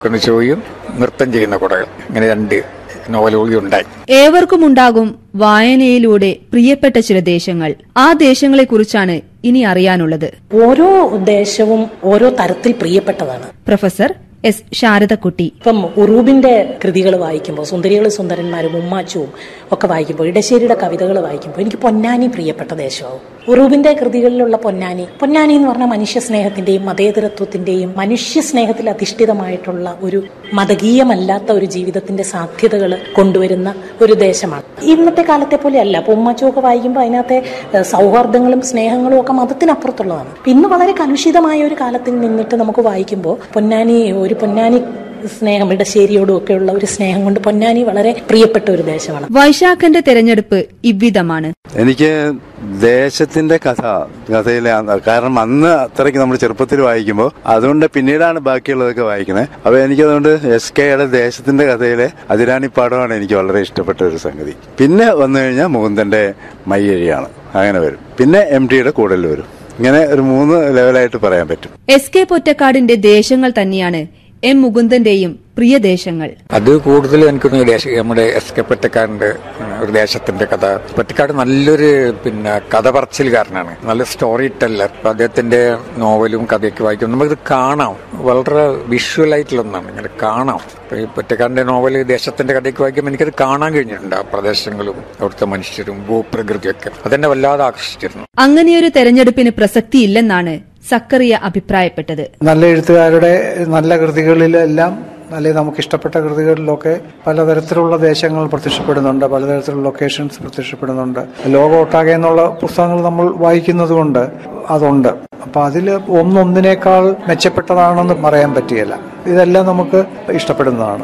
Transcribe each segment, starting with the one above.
ഷോയും നൃത്തം ചെയ്യുന്ന കുടകൾ ഇങ്ങനെ രണ്ട് നോവലുകൾ ഉണ്ടായി ഏവർക്കുമുണ്ടാകും വായനയിലൂടെ പ്രിയപ്പെട്ട ചില ദേശങ്ങൾ ആ ദേശങ്ങളെക്കുറിച്ചാണ് ഇനി അറിയാനുള്ളത് ഓരോ ദേശവും ഓരോ തരത്തിൽ പ്രിയപ്പെട്ടതാണ് പ്രൊഫസർ എസ് ശാരദക്കുട്ടി ഇപ്പം ഉറൂബിന്റെ കൃതികൾ വായിക്കുമ്പോൾ സുന്ദരികൾ സുന്ദരന്മാരും ഉമ്മാച്ചുവും ഒക്കെ വായിക്കുമ്പോൾ ഇടശ്ശേരിയുടെ കവിതകൾ വായിക്കുമ്പോൾ എനിക്ക് പൊന്നാനി പ്രിയപ്പെട്ട ദേശമാവും ഉറൂബിന്റെ കൃതികളിലുള്ള പൊന്നാനി പൊന്നാനി എന്ന് പറഞ്ഞാൽ മനുഷ്യ സ്നേഹത്തിന്റെയും മതേതരത്വത്തിന്റെയും മനുഷ്യ സ്നേഹത്തിൽ അധിഷ്ഠിതമായിട്ടുള്ള ഒരു മതകീയമല്ലാത്ത ഒരു ജീവിതത്തിന്റെ സാധ്യതകൾ കൊണ്ടുവരുന്ന ഒരു ദേശമാണ് ഇന്നത്തെ കാലത്തെ പോലെ അല്ല അപ്പൊ ഉമ്മാച്ചുവൊക്കെ വായിക്കുമ്പോൾ അതിനകത്തെ ഏഹ്, സൗഹാർദ്ദങ്ങളും സ്നേഹങ്ങളും ഒക്കെ മതത്തിനപ്പുറത്തുള്ളതാണ് അപ്പൊ ഇന്ന് വളരെ കലുഷിതമായ ഒരു കാലത്തിൽ നിന്നിട്ട് നമുക്ക് വായിക്കുമ്പോൾ പൊന്നാനി ഒരു പൊന്നാനി സ്നേഹം ഇടശ്ശേരിയോടും ഒക്കെയുള്ള ഒരു സ്നേഹം കൊണ്ട് പൊന്നാനി വളരെ പ്രിയപ്പെട്ട ഒരു ദേശമാണ് വൈശാഖന്റെ തെരഞ്ഞെടുപ്പ് ഇவ்விதമാണ് എനിക്ക് ദേശത്തിന്റെ കഥ കഥയിലെ ആ- കാരണം അന്ന് അത്രയ്ക്ക് നമ്മൾ ചെറുപ്പത്തിൽ വായിക്കുമ്പോൾ അതുകൊണ്ട് പിന്നീടാണ് ബാക്കിയുള്ളതൊക്കെ വായിക്കുന്നത് അപ്പൊ എനിക്കതുകൊണ്ട് എസ് കെയുടെ ദേശത്തിന്റെ കഥയിലെ അതിരാണി പാഠമാണ് എനിക്ക് വളരെ ഇഷ്ടപ്പെട്ട ഒരു സംഗതി പിന്നെ വന്നു കഴിഞ്ഞാൽ മുകുന്ദന്റെ മയ്യഴിയാണ് അങ്ങനെ വരും പിന്നെ എം ടിയുടെ കൂടൽ വരും ഇങ്ങനെ ഒരു മൂന്ന് ലെവലായിട്ട് പറയാൻ പറ്റും എസ് കെ പൊറ്റക്കാടിന്റെ ദേശങ്ങൾ തന്നെയാണ് എം മുകുന്ദന്റെയും പ്രിയ ദേശങ്ങൾ അത് കൂടുതൽ എനിക്ക് തോന്നുന്നു ദേശ നമ്മുടെ എസ് കെ പൊറ്റക്കാടിന്റെ ഒരു ദേശത്തിന്റെ കഥ പൊറ്റക്കാട് നല്ലൊരു പിന്നെ കഥ പറച്ചിലുകാരനാണ് നല്ല സ്റ്റോറി ടെല്ലർ അപ്പൊ അദ്ദേഹത്തിന്റെ നോവലും കഥയൊക്കെ വായിക്കും നമുക്കിത് കാണാം വളരെ വിഷ്വൽ ആയിട്ടുള്ള ഒന്നാണ് ഇങ്ങനെ കാണാം ഇപ്പൊ ഈ പൊറ്റക്കാടിന്റെ നോവൽ ദേശത്തിന്റെ കഥയൊക്കെ വായിക്കുമ്പോൾ എനിക്കത് കാണാൻ കഴിഞ്ഞിട്ടുണ്ട് ആ പ്രദേശങ്ങളും അവിടുത്തെ മനുഷ്യരും ഭൂപ്രകൃതിയൊക്കെ അതെന്നെ വല്ലാതെ ആകർഷിച്ചിരുന്നു അങ്ങനെയൊരു തെരഞ്ഞെടുപ്പിന് പ്രസക്തിയില്ലെന്നാണ് സക്കറിയ അഭിപ്രായപ്പെട്ടത് നല്ല എഴുത്തുകാരുടെ നല്ല കൃതികളിലെല്ലാം അല്ലെങ്കിൽ നമുക്ക് ഇഷ്ടപ്പെട്ട കൃതികളിലൊക്കെ പലതരത്തിലുള്ള ദേശങ്ങൾ പ്രത്യക്ഷപ്പെടുന്നുണ്ട് പലതരത്തിലുള്ള ലൊക്കേഷൻസ് പ്രത്യക്ഷപ്പെടുന്നുണ്ട് ലോകമൊട്ടാകെ എന്നുള്ള പുസ്തകങ്ങൾ നമ്മൾ വായിക്കുന്നത് കൊണ്ട് അതുണ്ട് അപ്പൊ അതിൽ ഒന്നൊന്നിനേക്കാൾ മെച്ചപ്പെട്ടതാണെന്ന് പറയാൻ പറ്റുകയില്ല ഇതെല്ലാം നമുക്ക് ഇഷ്ടപ്പെടുന്നതാണ്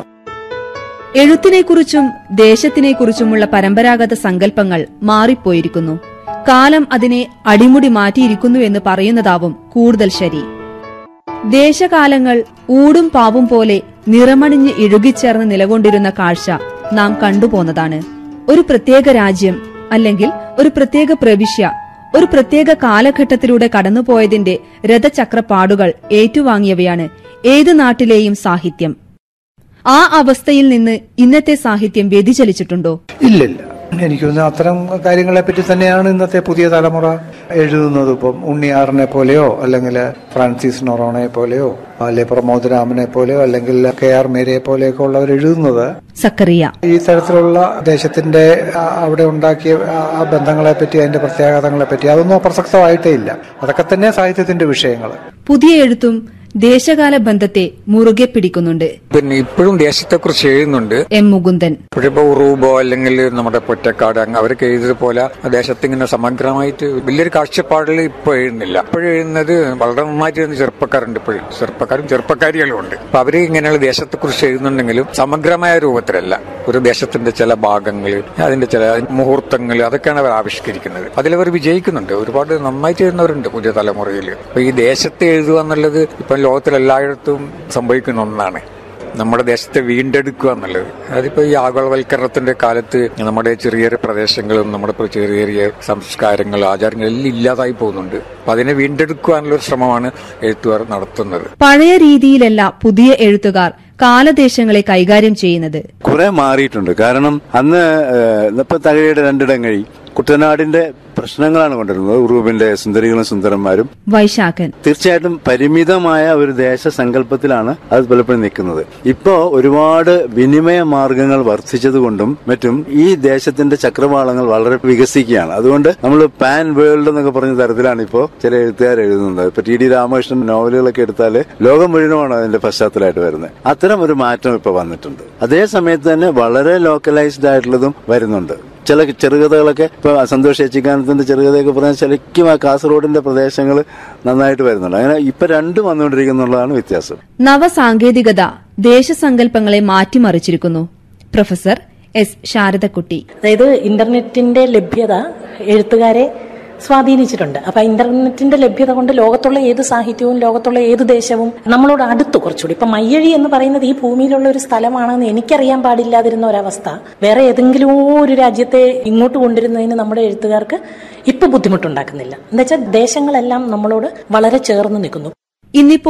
എഴുത്തിനെക്കുറിച്ചും ദേശത്തിനെക്കുറിച്ചുമുള്ള പരമ്പരാഗത സങ്കല്പങ്ങൾ മാറിപ്പോയിരിക്കുന്നു കാലം അതിനെ അടിമുടി മാറ്റിയിരിക്കുന്നു എന്ന് പറയുന്നതാവും കൂടുതൽ ശരി ദേശകാലങ്ങൾ ഊടും പാവും പോലെ നിറമണിഞ്ഞ് ഇഴുകിച്ചേർന്ന് നിലകൊണ്ടിരുന്ന കാഴ്ച നാം കണ്ടുപോന്നതാണ് ഒരു പ്രത്യേക രാജ്യം അല്ലെങ്കിൽ ഒരു പ്രത്യേക പ്രവിശ്യ ഒരു പ്രത്യേക കാലഘട്ടത്തിലൂടെ കടന്നുപോയതിന്റെ രഥചക്രപ്പാടുകൾ ഏറ്റുവാങ്ങിയവയാണ് ഏത് നാട്ടിലെയും സാഹിത്യം ആ അവസ്ഥയിൽ നിന്ന് ഇന്നത്തെ സാഹിത്യം വ്യതിചലിച്ചിട്ടുണ്ടോ ഇല്ലില്ല എനിക്ക് തോന്നുന്നു അത്തരം കാര്യങ്ങളെ പറ്റി തന്നെയാണ് ഇന്നത്തെ പുതിയ തലമുറ എഴുതുന്നത് ഇപ്പം ഉണ്ണിയാറിനെ പോലെയോ അല്ലെങ്കിൽ ഫ്രാൻസിസ് നൊറോണെ പോലെയോ അല്ലെ പ്രമോദ് രാമനെ പോലെയോ അല്ലെങ്കിൽ കെ ആർ മേരിയെ പോലെയൊക്കെ ഉള്ളവർ എഴുതുന്നത് സക്കറിയ ഈ തരത്തിലുള്ള ദേശത്തിന്റെ ആ, അവിടെ ഉണ്ടാക്കിയ ആ- ആ ബന്ധങ്ങളെ പറ്റി അതിന്റെ പ്രത്യാഘാതങ്ങളെ പറ്റി അതൊന്നും അപ്രസക്തമായിട്ടേ ഇല്ല അതൊക്കെ തന്നെ സാഹിത്യത്തിന്റെ വിഷയങ്ങൾ പുതിയ എഴുത്തും ദേശകാല ബന്ധത്തെ മുറുകെ പിടിക്കുന്നുണ്ട് പിന്നെ ഇപ്പോഴും ദേശത്തെക്കുറിച്ച് എഴുതുന്നുണ്ട് എം മുകുന്ദൻ ഇപ്പോഴിപ്പോ ഉറൂബോ അല്ലെങ്കിൽ നമ്മുടെ പൊറ്റക്കാട് അങ്ങ് അവരൊക്കെ എഴുതിയത് പോലെ ആ ദേശത്ത് ഇങ്ങനെ സമഗ്രമായിട്ട് വലിയൊരു കാഴ്ചപ്പാടിൽ ഇപ്പോൾ എഴുതുന്നില്ല ഇപ്പോഴും എഴുതുന്നത് വളരെ നന്നായിട്ട് എഴുതുന്ന ചെറുപ്പക്കാരുണ്ട് ഇപ്പോഴും ചെറുപ്പക്കാരും ചെറുപ്പക്കാരികളും ഉണ്ട് അപ്പൊ അവര് ഇങ്ങനെയുള്ള ദേശത്തെക്കുറിച്ച് എഴുതുന്നുണ്ടെങ്കിലും സമഗ്രമായ രൂപത്തിലല്ല ഒരു ദേശത്തിന്റെ ചില ഭാഗങ്ങൾ അതിന്റെ ചില മുഹൂർത്തങ്ങൾ അതൊക്കെയാണ് അവർ ആവിഷ്കരിക്കുന്നത് അതിലവർ വിജയിക്കുന്നുണ്ട് ഒരുപാട് നന്നായിട്ട് എഴുതുന്നവരുണ്ട് പുതിയ തലമുറയിൽ അപ്പൊ ഈ ദേശത്തെ എഴുതുക എന്നുള്ളത് ഇപ്പം ലോകത്തിലെല്ലായിടത്തും സംഭവിക്കുന്ന ഒന്നാണ് നമ്മുടെ ദേശത്തെ വീണ്ടെടുക്കുക എന്നുള്ളത് അതിപ്പോ ഈ ആഗോളവൽക്കരണത്തിന്റെ കാലത്ത് നമ്മുടെ ചെറിയ ചെറിയ പ്രദേശങ്ങളും നമ്മുടെ ഇപ്പൊ ചെറിയ ചെറിയ സംസ്കാരങ്ങൾ ആചാരങ്ങൾ എല്ലാം ഇല്ലാതായി പോകുന്നുണ്ട് അപ്പൊ അതിനെ വീണ്ടെടുക്കുക ഒരു ശ്രമമാണ് എഴുത്തുകാർ നടത്തുന്നത് പഴയ രീതിയിലല്ല പുതിയ എഴുത്തുകാർ കാലദേശങ്ങളെ കൈകാര്യം ചെയ്യുന്നത് കുറെ മാറിയിട്ടുണ്ട് കാരണം അന്ന് ഏഹ്, ഇപ്പൊ തകഴിയുടെ രണ്ടിടം കഴി കുട്ടനാടിന്റെ പ്രശ്നങ്ങളാണ് കൊണ്ടുവരുന്നത് ഉറൂബിന്റെ സുന്ദരികളും സുന്ദരന്മാരും വൈശാഖൻ തീർച്ചയായിട്ടും പരിമിതമായ ഒരു ദേശസങ്കല്പത്തിലാണ് അത് പലപ്പോഴും നിൽക്കുന്നത് ഇപ്പോ ഒരുപാട് വിനിമയ മാർഗങ്ങൾ വർദ്ധിച്ചതുകൊണ്ടും മറ്റും ഈ ദേശത്തിന്റെ ചക്രവാളങ്ങൾ വളരെ വികസിക്കുകയാണ് അതുകൊണ്ട് നമ്മൾ പാൻ വേൾഡ് എന്നൊക്കെ പറഞ്ഞ തരത്തിലാണ് ഇപ്പോൾ ചില എഴുത്തുകാർ എഴുതുന്നത് ഇപ്പൊ ടി ഡി രാമകൃഷ്ണൻ നോവലുകളൊക്കെ എടുത്താൽ ലോകം മുഴുവനുമാണ് അതിന്റെ പശ്ചാത്തലമായിട്ട് വരുന്നത് അത്തരം ഒരു മാറ്റം ഇപ്പൊ വന്നിട്ടുണ്ട് അതേ സമയത്ത് തന്നെ വളരെ ലോക്കലൈസ്ഡ് ആയിട്ടുള്ളതും വരുന്നുണ്ട് ചില ചെറുകഥകളൊക്കെ ഇപ്പൊ സന്തോഷ് ഏച്ചിക്കാനത്തിന്റെ ചെറുകഥയൊക്കെ പറഞ്ഞാൽ ശരിക്കും ആ കാസർഗോഡിന്റെ പ്രദേശങ്ങൾ നന്നായിട്ട് വരുന്നുണ്ട് അങ്ങനെ ഇപ്പൊ രണ്ടും വന്നുകൊണ്ടിരിക്കുന്നുള്ളതാണ് വ്യത്യാസം നവസാങ്കേതികത ദേശസങ്കല്പങ്ങളെ മാറ്റിമറിച്ചിരിക്കുന്നു പ്രൊഫസർ എസ് ശാരദക്കുട്ടി അതായത് ഇന്റർനെറ്റിന്റെ ലഭ്യത എഴുത്തുകാരെ സ്വാധീനിച്ചിട്ടുണ്ട് അപ്പൊ ഇന്റർനെറ്റിന്റെ ലഭ്യത കൊണ്ട് ലോകത്തുള്ള ഏത് സാഹിത്യവും ലോകത്തുള്ള ഏത് ദേശവും നമ്മളോട് അടുത്ത് കുറച്ചുകൂടി ഇപ്പൊ മയ്യഴി എന്ന് പറയുന്നത് ഈ ഭൂമിയിലുള്ള ഒരു സ്ഥലമാണെന്ന് എനിക്കറിയാൻ പാടില്ലാതിരുന്ന ഒരവസ്ഥ വേറെ ഏതെങ്കിലും ഒരു രാജ്യത്തെ ഇങ്ങോട്ട് കൊണ്ടുവരുന്നതിന് നമ്മുടെ എഴുത്തുകാർക്ക് ഇപ്പൊ ബുദ്ധിമുട്ടുണ്ടാക്കുന്നില്ല എന്താ വെച്ചാൽ ദേശങ്ങളെല്ലാം നമ്മളോട് വളരെ ചേർന്ന് നിൽക്കുന്നു ഇന്നിപ്പോൾ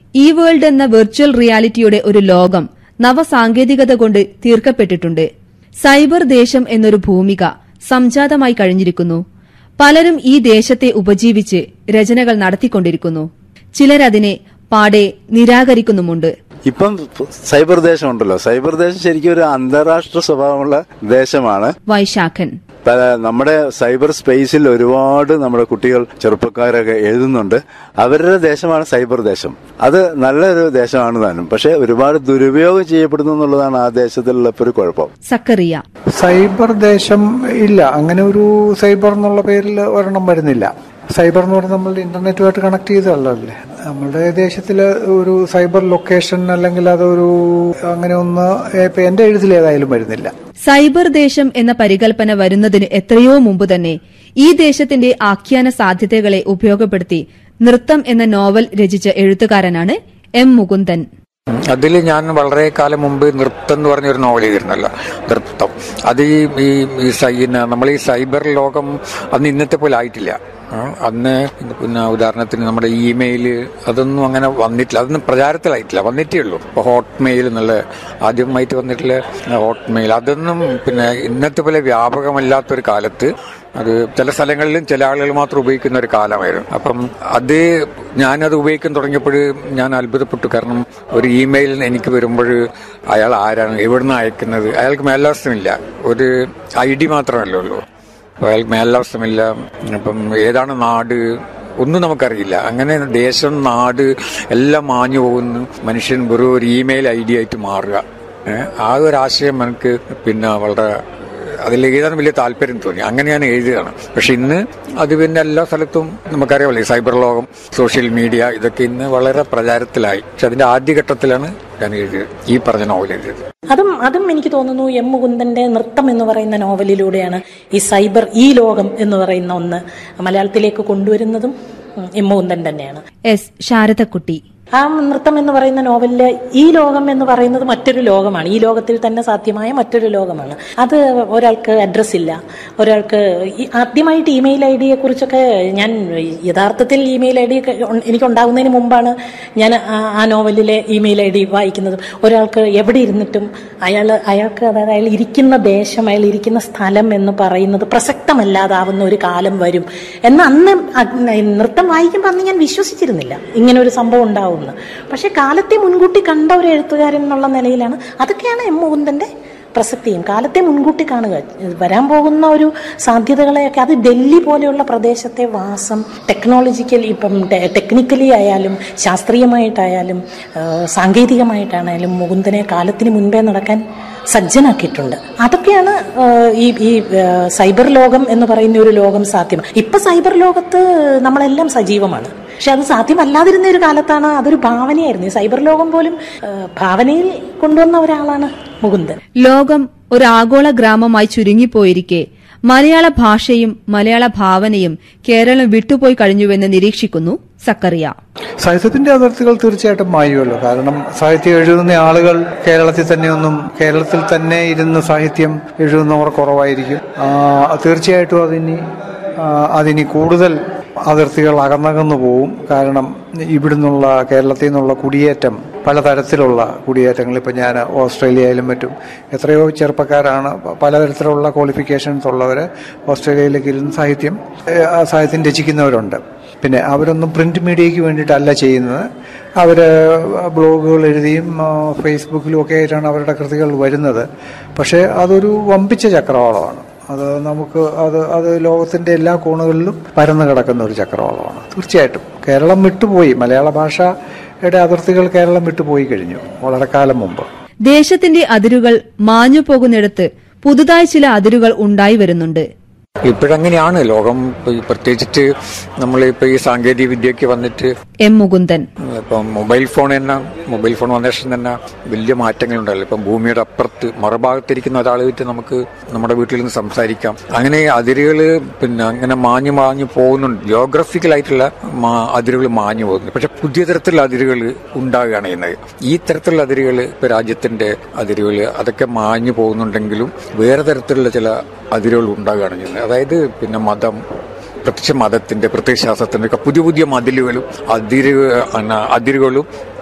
ഇ വേൾഡ് എന്ന വെർച്വൽ റിയാലിറ്റിയുടെ ഒരു ലോകം നവസാങ്കേതികത കൊണ്ട് തീർക്കപ്പെട്ടിട്ടുണ്ട് സൈബർ ദേശം എന്നൊരു ഭൂമിക സംജാതമായി കഴിഞ്ഞിരിക്കുന്നു പലരും ഈ ദേശത്തെ ഉപജീവിച്ച് രചനകൾ നടത്തിക്കൊണ്ടിരിക്കുന്നു ചിലരതിനെ പാടെ നിരാകരിക്കുന്നുമുണ്ട് ഇപ്പം സൈബർ ദേശം ഉണ്ടല്ലോ സൈബർ ദേശം ശരിക്കും ഒരു അന്താരാഷ്ട്ര സ്വഭാവമുള്ള ദേശമാണ് വൈശാഖൻ പല നമ്മുടെ സൈബർ സ്പേസിൽ ഒരുപാട് നമ്മുടെ കുട്ടികൾ ചെറുപ്പക്കാരൊക്കെ എഴുതുന്നുണ്ട് അവരുടെ ദേശമാണ് സൈബർ ദേശം അത് നല്ലൊരു ദേശമാണ് താനും പക്ഷെ ഒരുപാട് ദുരുപയോഗം ചെയ്യപ്പെടുന്നു എന്നുള്ളതാണ് ആ ദേശത്തിലുള്ള ഇപ്പൊ ഒരു കുഴപ്പം സക്കറിയ സൈബർ ദേശം ഇല്ല അങ്ങനെ ഒരു സൈബർ എന്നുള്ള പേരിൽ ഒരെണ്ണം വരുന്നില്ല സൈബർ എന്ന് പറഞ്ഞാൽ നമ്മൾ ഇന്റർനെറ്റുമായിട്ട് കണക്ട് ചെയ്തതല്ലേ നമ്മുടെ ദേശത്തിൽ ഒരു സൈബർ ലൊക്കേഷൻ അല്ലെങ്കിൽ അതൊരു അങ്ങനെ ഒന്ന് ഇപ്പൊ എന്റെ എഴുത്തിൽ ഏതായാലും വരുന്നില്ല സൈബർ ദേശം എന്ന പരികൽപ്പന വരുന്നതിന് എത്രയോ മുമ്പ് തന്നെ ഈ ദേശത്തിന്റെ ആഖ്യാന സാധ്യതകളെ ഉപയോഗപ്പെടുത്തി നൃത്തം എന്ന നോവൽ രചിച്ച എഴുത്തുകാരനാണ് എം മുകുന്ദൻ അതിൽ ഞാൻ വളരെ കാലം മുമ്പ് നൃത്തം എന്ന് പറഞ്ഞൊരു നോവൽ എഴുതിയിരുന്നല്ലോ നൃത്തം അത് ഈ ഈ- ഈ സൈന നമ്മൾ ഈ സൈബർ ലോകം അന്ന് ഇന്നത്തെ പോലെ ആയിട്ടില്ല ആ, അന്ന് പിന്നെ ഉദാഹരണത്തിന് നമ്മുടെ ഇമെയില് അതൊന്നും അങ്ങനെ വന്നിട്ടില്ല അതൊന്നും പ്രചാരത്തിലായിട്ടില്ല വന്നിട്ടേ ഉള്ളൂ ഇപ്പൊ ഹോട്ട് മെയിൽ എന്നുള്ള ആദ്യമായിട്ട് വന്നിട്ടുള്ള ഹോട്ട് മെയിൽ അതൊന്നും പിന്നെ ഇന്നത്തെ പോലെ വ്യാപകമല്ലാത്തൊരു കാലത്ത് അത് ചില സ്ഥലങ്ങളിലും ചില ആളുകൾ മാത്രം ഉപയോഗിക്കുന്ന ഒരു കാലമായിരുന്നു അപ്പം അത് ഞാനത് ഉപയോഗിക്കാൻ തുടങ്ങിയപ്പോൾ ഞാൻ അത്ഭുതപ്പെട്ടു കാരണം ഒരു ഇമെയിൽ എനിക്ക് വരുമ്പോൾ അയാൾ ആരാണ് എവിടുന്ന് അയക്കുന്നത് അയാൾക്ക് മേലാവസ്ഥമില്ല ഒരു ഐ ഡി മാത്രമല്ലേ ഉള്ളൂ അപ്പോൾ അയാൾക്ക് മേലാവസ്ഥമില്ല അപ്പം ഏതാണ് നാട് ഒന്നും നമുക്കറിയില്ല അങ്ങനെ ദേശം നാട് എല്ലാം മാഞ്ഞു പോകുന്നു മനുഷ്യൻ വെറും ഒരു ഇമെയിൽ ഐ ഡി ആയിട്ട് മാറുക ഏഹ് ആ ഒരു ആശയം എനിക്ക് പിന്നെ വളരെ അതിൽ എഴുതാൻ വലിയ താല്പര്യം തോന്നി അങ്ങനെ ഞാൻ എഴുതുകയാണ് പക്ഷെ ഇന്ന് അത് പിന്നെ എല്ലാ സ്ഥലത്തും നമുക്കറിയാമല്ലോ ഈ സൈബർ ലോകം സോഷ്യൽ മീഡിയ ഇതൊക്കെ ഇന്ന് വളരെ പ്രചാരത്തിലായി പക്ഷെ അതിന്റെ ആദ്യഘട്ടത്തിലാണ് ഞാൻ എഴുതിയത് ഈ പറഞ്ഞ നോവൽ എഴുതിയത് അതും അതും എനിക്ക് തോന്നുന്നു എം മുകുന്ദന്റെ നൃത്തം എന്ന് പറയുന്ന നോവലിലൂടെയാണ് ഈ സൈബർ ഈ ലോകം എന്ന് പറയുന്ന ഒന്ന് മലയാളത്തിലേക്ക് കൊണ്ടുവരുന്നതും ഉം, എം മുകുന്ദൻ തന്നെയാണ് എസ് ശാരദക്കുട്ടി ആ നൃത്തം എന്ന് പറയുന്ന നോവലില് ഈ ലോകം എന്ന് പറയുന്നത് മറ്റൊരു ലോകമാണ് ഈ ലോകത്തിൽ തന്നെ സാധ്യമായ മറ്റൊരു ലോകമാണ് അത് ഒരാൾക്ക് അഡ്രസ് ഇല്ല ഒരാൾക്ക് ഈ ആദ്യമായിട്ട് ഇമെയിൽ ഐ ഡിയെ കുറിച്ചൊക്കെ ഞാൻ യഥാർത്ഥത്തിൽ ഇമെയിൽ ഐ ഡി എനിക്ക് ഉണ്ടാകുന്നതിന് മുമ്പാണ് ഞാൻ ആ- ആ നോവലിലെ ഇമെയിൽ ഐ ഡി വായിക്കുന്നതും ഒരാൾക്ക് എവിടെ ഇരുന്നിട്ടും അയാൾ അയാൾക്ക് അതായത് അയാൾ ഇരിക്കുന്ന ദേശം അയാൾ ഇരിക്കുന്ന സ്ഥലം എന്ന് പറയുന്നത് പ്രസക്തമല്ലാതാവുന്ന ഒരു കാലം വരും എന്ന് അന്ന് അ- നൃത്തം വായിക്കുമ്പോൾ അന്ന് ഞാൻ വിശ്വസിച്ചിരുന്നില്ല ഇങ്ങനെ ഒരു സംഭവം ഉണ്ടാവുമെന്ന് പക്ഷെ കാലത്തെ മുൻകൂട്ടി കണ്ട ഒരു എഴുത്തുകാരൻ എന്നുള്ള നിലയിലാണ് അതൊക്കെയാണ് എം മുകുന്ദന്റെ പ്രസക്തിയും കാലത്തെ മുൻകൂട്ടി കാണുക വരാൻ പോകുന്ന ഒരു സാധ്യതകളെയൊക്കെ അത് ഡൽഹി പോലെയുള്ള പ്രദേശത്തെ വാസം ടെക്നോളജിക്കൽ ഇപ്പം ടെക്നിക്കലി ആയാലും ശാസ്ത്രീയമായിട്ടായാലും ആ, സാങ്കേതികമായിട്ടാണായാലും മുകുന്ദനെ കാലത്തിന് മുൻപേ നടക്കാൻ സജ്ജനാക്കിയിട്ടുണ്ട് അതൊക്കെയാണ് ആ, ഈ ഈ ആ, സൈബർ ലോകം എന്ന് പറയുന്ന ഒരു ലോകം സാധ്യം ഇപ്പൊ സൈബർ ലോകത്ത് നമ്മളെല്ലാം സജീവമാണ് പക്ഷെ അത് സാധ്യമല്ലാതിരുന്ന ഒരു കാലത്താണ് അതൊരു ഭാവനയായിരുന്നു ഈ സൈബർ ലോകം പോലും ആ, ഭാവനയിൽ കൊണ്ടുവന്ന ഒരാളാണ് മുകുന്ദൻ ലോകം ഒരു ആഗോള ഗ്രാമമായി ചുരുങ്ങിപ്പോയിരിക്കെ മലയാള ഭാഷയും മലയാള ഭാവനയും കേരളം വിട്ടുപോയി കഴിഞ്ഞുവെന്ന് നിരീക്ഷിക്കുന്നു സക്കറിയ സാഹിത്യത്തിന്റെ അതിർത്തികൾ തീർച്ചയായിട്ടും മായുമല്ലോ കാരണം സാഹിത്യം എഴുതുന്ന ആളുകൾ കേരളത്തിൽ തന്നെയൊന്നും കേരളത്തിൽ തന്നെ ഇരുന്ന് സാഹിത്യം എഴുതുന്നവർ കുറവായിരിക്കും ആ, തീർച്ചയായിട്ടും അതിനി ആ, അതിനി കൂടുതൽ അതിർത്തികൾ അകന്നകന്നു പോവും കാരണം ഇവിടുന്നുള്ള കേരളത്തിൽ നിന്നുള്ള കുടിയേറ്റം പലതരത്തിലുള്ള കുടിയേറ്റങ്ങൾ ഇപ്പം ഞാൻ ഓസ്ട്രേലിയയിലും മറ്റും എത്രയോ ചെറുപ്പക്കാരാണ് പ- പലതരത്തിലുള്ള ക്വാളിഫിക്കേഷൻസ് ഉള്ളവർ ഓസ്ട്രേലിയയിലേക്ക് ഇരുന്ന് സാഹിത്യം ഏഹ്, ആ സാഹിത്യം രചിക്കുന്നവരുണ്ട് പിന്നെ അവരൊന്നും പ്രിന്റ് മീഡിയയ്ക്ക് വേണ്ടിയിട്ടല്ല ചെയ്യുന്നത് അവർ ബ്ലോഗുകൾ എഴുതിയും ആ, ഫേസ്ബുക്കിലും ഒക്കെ ആയിട്ടാണ് അവരുടെ കൃതികൾ വരുന്നത് പക്ഷേ അതൊരു വമ്പിച്ച ചക്രവാളമാണ് അത് നമുക്ക് അത് അത് ലോകത്തിന്റെ എല്ലാ കോണുകളിലും പരന്നു കിടക്കുന്ന ഒരു ചക്രവാളമാണ് തീർച്ചയായിട്ടും കേരളം വിട്ടുപോയി മലയാള ഭാഷയുടെ അതിർത്തികൾ കേരളം വിട്ടുപോയി കഴിഞ്ഞു വളരെ കാലം മുമ്പ് ദേശത്തിന്റെ അതിരുകൾ മാഞ്ഞു പോകുന്നിടത്ത് പുതുതായി ചില അതിരുകൾ ഉണ്ടായി വരുന്നുണ്ട് ഇപ്പോഴങ്ങനെയാണ് ലോകം ഇപ്പൊ ഈ പ്രത്യേകിച്ചിട്ട് നമ്മളിപ്പോ ഈ സാങ്കേതിക വിദ്യക്ക് വന്നിട്ട് എം മുകുന്ദൻ ഇപ്പം മൊബൈൽ ഫോൺ തന്നെ മൊബൈൽ ഫോൺ വന്ന ശേഷം തന്നെ വലിയ മാറ്റങ്ങളുണ്ടല്ലോ ഇപ്പം ഭൂമിയുടെ അപ്പുറത്ത് മറുഭാഗത്തിരിക്കുന്ന ഒരാളുമായിട്ട് നമുക്ക് നമ്മുടെ വീട്ടിൽ നിന്ന് സംസാരിക്കാം അങ്ങനെ അതിരുകൾ പിന്നെ അങ്ങനെ മാഞ്ഞു മാഞ്ഞു പോകുന്നുണ്ട് ജിയോഗ്രഫിക്കൽ ആയിട്ടുള്ള മാ- അതിരുകൾ മാഞ്ഞു പോകുന്നു പക്ഷെ പുതിയ തരത്തിലുള്ള അതിരുകൾ ഉണ്ടാകുകയാണ് ചെയ്യുന്നത് ഈ തരത്തിലുള്ള അതിരുകൾ ഇപ്പൊ രാജ്യത്തിന്റെ അതിരുകൾ അതൊക്കെ മാഞ്ഞു പോകുന്നുണ്ടെങ്കിലും വേറെ തരത്തിലുള്ള ചില അതിരുകൾ ഉണ്ടാകുകയാണ് ചെയ്യുന്നത് അതായത് പിന്നെ മതം പ്രത്യക്ഷ മതത്തിന്റെ പ്രത്യയശാസ്ത്രത്തിന്റെ ഒക്കെ പുതിയ പുതിയ മതിലുകളും അതിര് അന- അതിരുകളും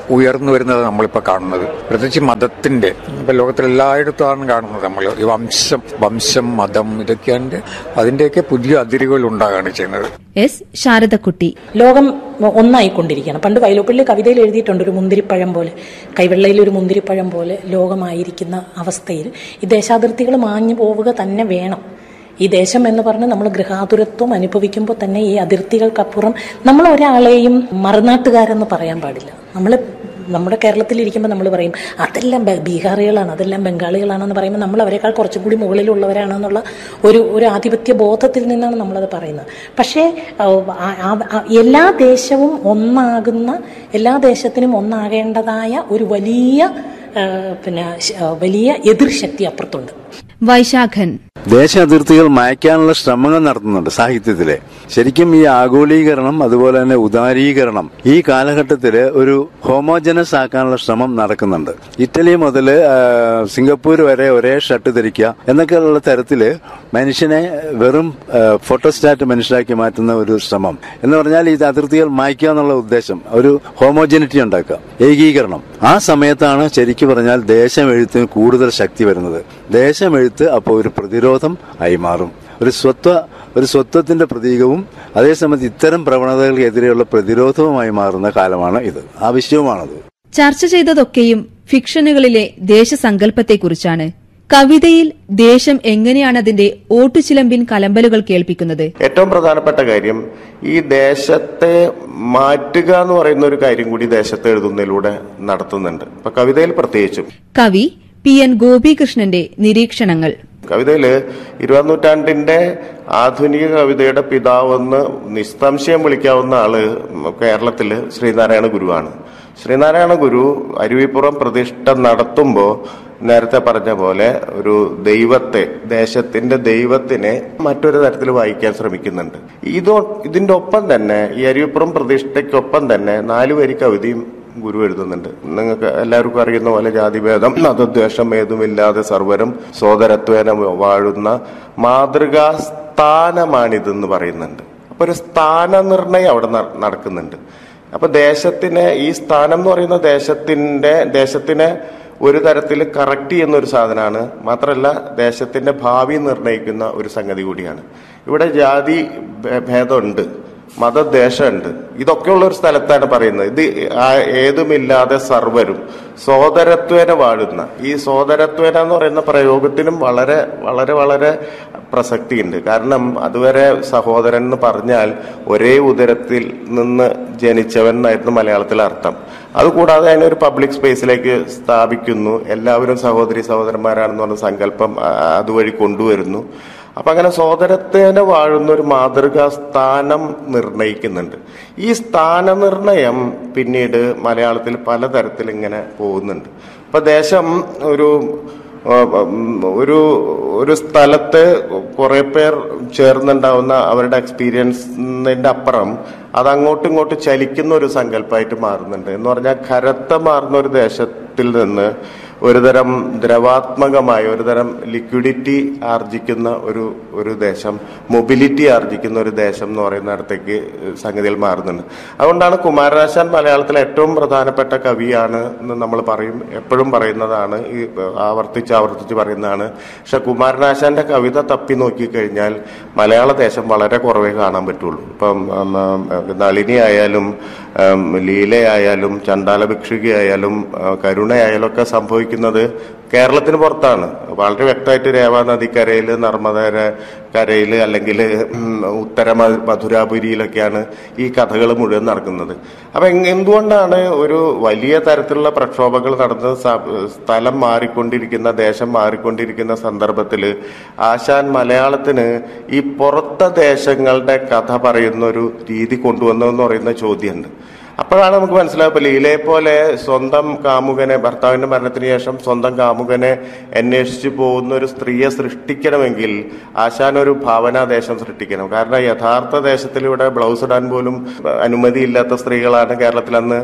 ഉയർന്നു വരുന്നത് നമ്മളിപ്പോൾ കാണുന്നത് പ്രത്യേകിച്ച് മതത്തിന്റെ ഇപ്പൊ ലോകത്തിൽ എല്ലായിടത്തുമാണ് കാണുന്നത് നമ്മൾ ഈ വംശം വംശം മതം ഇതൊക്കെയാണ് അതിന്റെയൊക്കെ പുതിയ അതിരുകൾ ഉണ്ടാകുകയാണ് ചെയ്യുന്നത് എസ് ശാരദക്കുട്ടി ലോകം ഒന്നായിക്കൊണ്ടിരിക്കുകയാണ് പണ്ട് വൈലോപ്പിള്ളി കവിതയിൽ എഴുതിയിട്ടുണ്ട് ഒരു മുന്തിരിപ്പഴം പോലെ കൈവെള്ളയിൽ ഒരു മുന്തിരിപ്പഴം പോലെ ലോകമായിരിക്കുന്ന അവസ്ഥയിൽ ഈ ദേശാതിർത്തികൾ മാഞ്ഞു പോവുക തന്നെ വേണം ഈ ദേശം എന്ന് പറഞ്ഞ് നമ്മൾ ഗൃഹാതുരത്വം അനുഭവിക്കുമ്പോൾ തന്നെ ഈ അതിർത്തികൾക്കപ്പുറം നമ്മൾ ഒരാളെയും മറുനാട്ടുകാരെന്ന് പറയാൻ പാടില്ല നമ്മൾ നമ്മുടെ കേരളത്തിലിരിക്കുമ്പോൾ നമ്മൾ പറയും അതെല്ലാം ബ- ബീഹാറികളാണ് അതെല്ലാം ബംഗാളികളാണെന്ന് പറയുമ്പോൾ നമ്മൾ അവരെക്കാൾ കുറച്ചും കൂടി മുകളിലുള്ളവരാണെന്നുള്ള ഒരു ഒരു ആധിപത്യ ബോധത്തിൽ നിന്നാണ് നമ്മളത് പറയുന്നത് പക്ഷേ ആ, ആ, ആ, എല്ലാ ദേശവും ഒന്നാകുന്ന എല്ലാ ദേശത്തിനും ഒന്നാകേണ്ടതായ ഒരു വലിയ ആ, പിന്നെ ശ- ആ, വലിയ എതിർശക്തി അപ്പുറത്തുണ്ട് വൈശാഖൻ ദേശ അതിർത്തികൾ മായ്ക്കാനുള്ള ശ്രമങ്ങൾ നടത്തുന്നുണ്ട് സാഹിത്യത്തിലെ ശരിക്കും ഈ ആഗോളീകരണം അതുപോലെ തന്നെ ഉദാരീകരണം ഈ കാലഘട്ടത്തില് ഒരു ഹോമോജനസ് ആക്കാനുള്ള ശ്രമം നടക്കുന്നുണ്ട് ഇറ്റലി മുതൽ സിംഗപ്പൂർ വരെ ഒരേ ഷർട്ട് ധരിക്കുക എന്നൊക്കെയുള്ള തരത്തില് മനുഷ്യനെ വെറും ആ, ഫോട്ടോസ്റ്റാറ്റ് മനുഷ്യരാക്കി മാറ്റുന്ന ഒരു ശ്രമം എന്ന് പറഞ്ഞാൽ ഈ അതിർത്തികൾ മായ്ക്കുക എന്നുള്ള ഉദ്ദേശം ഒരു ഹോമോജനിറ്റി ഉണ്ടാക്കുക ഏകീകരണം ആ സമയത്താണ് ശരിക്കും പറഞ്ഞാൽ ദേശമെഴുത്തിന് കൂടുതൽ ശക്തി വരുന്നത് ദേശമെഴുത്ത് അപ്പോൾ ഒരു പ്രതിരോധം ആയി മാറും ഒരു സ്വത്വ ഒരു സ്വത്വത്തിന്റെ പ്രതീകവും അതേസമയത്ത് ഇത്തരം പ്രവണതകൾക്കെതിരെയുള്ള പ്രതിരോധവുമായി മാറുന്ന കാലമാണ് ഇത് ആവശ്യവുമാണത് ചർച്ച ചെയ്തതൊക്കെയും ഫിക്ഷനുകളിലെ ദേശസങ്കല്പത്തെക്കുറിച്ചാണ് കവിതയിൽ ദേശം എങ്ങനെയാണ് അതിന്റെ ഓട്ടുചിലമ്പിൻ കലമ്പലുകൾ കേൾപ്പിക്കുന്നത് ഏറ്റവും പ്രധാനപ്പെട്ട കാര്യം ഈ ദേശത്തെ മാറ്റുക എന്ന് പറയുന്ന ഒരു കാര്യം കൂടി ദേശത്തെ എഴുതുന്നതിലൂടെ നടത്തുന്നുണ്ട് ഇപ്പൊ കവിതയിൽ പ്രത്യേകിച്ചും കവി പി എൻ ഗോപികൃഷ്ണന്റെ നിരീക്ഷണങ്ങൾ കവിതയില് ഇരുപതാം നൂറ്റാണ്ടിന്റെ ആധുനിക കവിതയുടെ പിതാവെന്ന് നിസ്സംശയം വിളിക്കാവുന്ന ആള് കേരളത്തില് ശ്രീനാരായണ ഗുരുവാണ് ശ്രീനാരായണ ഗുരു അരുവിപ്പുറം പ്രതിഷ്ഠ നടത്തുമ്പോൾ നേരത്തെ പറഞ്ഞ പോലെ ഒരു ദൈവത്തെ ദേശത്തിന്റെ ദൈവത്തിനെ മറ്റൊരു തരത്തിൽ വായിക്കാൻ ശ്രമിക്കുന്നുണ്ട് ഇതോ ഇതിന്റെ ഒപ്പം തന്നെ ഈ അരുവിപ്പുറം പ്രതിഷ്ഠയ്ക്കൊപ്പം തന്നെ നാലു വരി കവിതയും ഗുരു എഴുതുന്നുണ്ട് നിങ്ങൾക്ക് എല്ലാവർക്കും അറിയുന്ന പോലെ ജാതിഭേദം മതദ്വേഷം ഏതുമില്ലാതെ സർവരും സോദരത്വേന വാഴുന്ന മാതൃകാ സ്ഥാനമാണിതെന്ന് പറയുന്നുണ്ട് അപ്പൊ ഒരു സ്ഥാനനിർണയം അവിടെ ന- നടക്കുന്നുണ്ട് അപ്പൊ ദേശത്തിന് ഈ സ്ഥാനം എന്ന് പറയുന്ന ദേശത്തിന്റെ ദേശത്തിനെ ഒരു തരത്തിൽ കറക്റ്റ് ചെയ്യുന്ന ഒരു സാധനമാണ് മാത്രമല്ല ദേശത്തിന്റെ ഭാവി നിർണ്ണയിക്കുന്ന ഒരു സംഗതി കൂടിയാണ് ഇവിടെ ജാതി ഭേ- ഭേദമുണ്ട് മതദേശമുണ്ട് ഇതൊക്കെയുള്ള ഒരു സ്ഥലത്താണ് പറയുന്നത് ഇത് ആ- ഏതുമില്ലാതെ സർവരും സോദരത്വേന വാഴുന്ന ഈ സോദരത്വേന എന്ന് പറയുന്ന പ്രയോഗത്തിനും വളരെ വളരെ വളരെ പ്രസക്തിയുണ്ട് കാരണം അതുവരെ സഹോദരൻ എന്ന് പറഞ്ഞാൽ ഒരേ ഉദരത്തിൽ നിന്ന് ജനിച്ചവൻ എന്നായിരുന്നു മലയാളത്തിൽ അർത്ഥം അതുകൂടാതെ അതിനെ ഒരു പബ്ലിക് സ്പേസിലേക്ക് സ്ഥാപിക്കുന്നു എല്ലാവരും സഹോദരി സഹോദരന്മാരാണെന്ന് പറഞ്ഞ സങ്കല്പം ആ, അതുവഴി കൊണ്ടുവരുന്നു അപ്പൊ അങ്ങനെ സോദരത്തേനെ വാഴുന്ന ഒരു മാതൃകാ സ്ഥാനം നിർണയിക്കുന്നുണ്ട് ഈ സ്ഥാനനിർണയം പിന്നീട് മലയാളത്തിൽ പലതരത്തിൽ ഇങ്ങനെ പോകുന്നുണ്ട് അപ്പൊ ദേശം ഒരു ആ, ഉം, ഒരു ഒരു സ്ഥലത്ത് കുറെ പേർ ചേർന്നുണ്ടാവുന്ന അവരുടെ എക്സ്പീരിയൻസിന്റെ അപ്പുറം അത് അങ്ങോട്ടും ഇങ്ങോട്ടും ചലിക്കുന്ന ഒരു സങ്കല്പമായിട്ട് മാറുന്നുണ്ട് എന്ന് പറഞ്ഞാൽ ഖരത്ത മാറുന്ന ഒരു ദേശത്തിൽ നിന്ന് ഒരുതരം ദ്രവാത്മകമായ ഒരുതരം ലിക്വിഡിറ്റി ആർജിക്കുന്ന ഒരു ഒരു ദേശം മൊബിലിറ്റി ആർജിക്കുന്ന ഒരു ദേശം എന്ന് പറയുന്നിടത്തേക്ക് സംഗതിയിൽ മാറുന്നുണ്ട് അതുകൊണ്ടാണ് കുമാരനാശാൻ മലയാളത്തിലെ ഏറ്റവും പ്രധാനപ്പെട്ട കവിയാണ് എന്ന് നമ്മൾ പറയും എപ്പോഴും പറയുന്നതാണ് ഈ ആവർത്തിച്ച് ആവർത്തിച്ച് പറയുന്നതാണ് പക്ഷെ കുമാരനാശാന്റെ കവിത തപ്പി നോക്കിക്കഴിഞ്ഞാൽ മലയാള ദേശം വളരെ കുറവേ കാണാൻ പറ്റുള്ളൂ ഇപ്പം ഉം, ഉം, നളിനി ആയാലും ഉം, ലീലയായാലും ചണ്ടാല ഭിക്ഷുകയായാലും ആ, കരുണയായാലും ഒക്കെ സംഭവിക്കുന്നത് കേരളത്തിന് പുറത്താണ് വളരെ വ്യക്തമായിട്ട് രേവാ നദിക്കരയിൽ നർമ്മദ കരയിൽ അല്ലെങ്കിൽ ഉത്തര മ- മധുരാപുരിയിലൊക്കെയാണ് ഈ കഥകൾ മുഴുവൻ നടക്കുന്നത് അപ്പൊ എങ് എന്തുകൊണ്ടാണ് ഒരു വലിയ തരത്തിലുള്ള പ്രക്ഷോഭങ്ങൾ നടന്ന് സ- സ്ഥലം മാറിക്കൊണ്ടിരിക്കുന്ന ദേശം മാറിക്കൊണ്ടിരിക്കുന്ന സന്ദർഭത്തിൽ ആശാൻ മലയാളത്തിന് ഈ പുറത്തെ ദേശങ്ങളുടെ കഥ പറയുന്ന ഒരു രീതി കൊണ്ടുവന്നതെന്ന് പറയുന്ന ചോദ്യമുണ്ട് അപ്പോഴാണ് നമുക്ക് മനസ്സിലാക്കുക ലീലയെ പോലെ സ്വന്തം കാമുകനെ ഭർത്താവിന്റെ മരണത്തിന് ശേഷം സ്വന്തം കാമുകനെ അന്വേഷിച്ചു പോകുന്ന ഒരു സ്ത്രീയെ സൃഷ്ടിക്കണമെങ്കിൽ ആശാൻ ഒരു ഭാവനാദേശം സൃഷ്ടിക്കണം കാരണം യഥാർത്ഥ ദേശത്തിൽ ഇവിടെ ബ്ലൗസ് ഇടാൻ പോലും അനുമതിയില്ലാത്ത സ്ത്രീകളാണ് കേരളത്തിൽ അന്ന്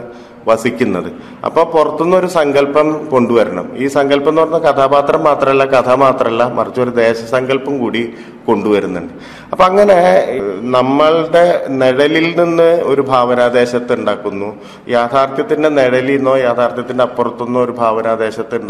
വസിക്കുന്നത് അപ്പൊ പുറത്തുനിന്ന് ഒരു സങ്കല്പം കൊണ്ടുവരണം ഈ സങ്കല്പം എന്ന് പറഞ്ഞ കഥാപാത്രം മാത്രമല്ല കഥ മാത്രമല്ല മറിച്ച് ഒരു ദേശസങ്കല്പം കൂടി കൊണ്ടുവരുന്നുണ്ട് അപ്പൊ അങ്ങനെ ഏഹ്, നമ്മളുടെ നിഴലിൽ നിന്ന് ഒരു ഭാവനാദേശത്ത് ഉണ്ടാക്കുന്നു യാഥാർത്ഥ്യത്തിന്റെ നിഴലിൽ നിന്നോ യാഥാർത്ഥ്യത്തിന്റെ അപ്പുറത്തുനിന്നോ ഒരു ഭാവനാദേശത്ത്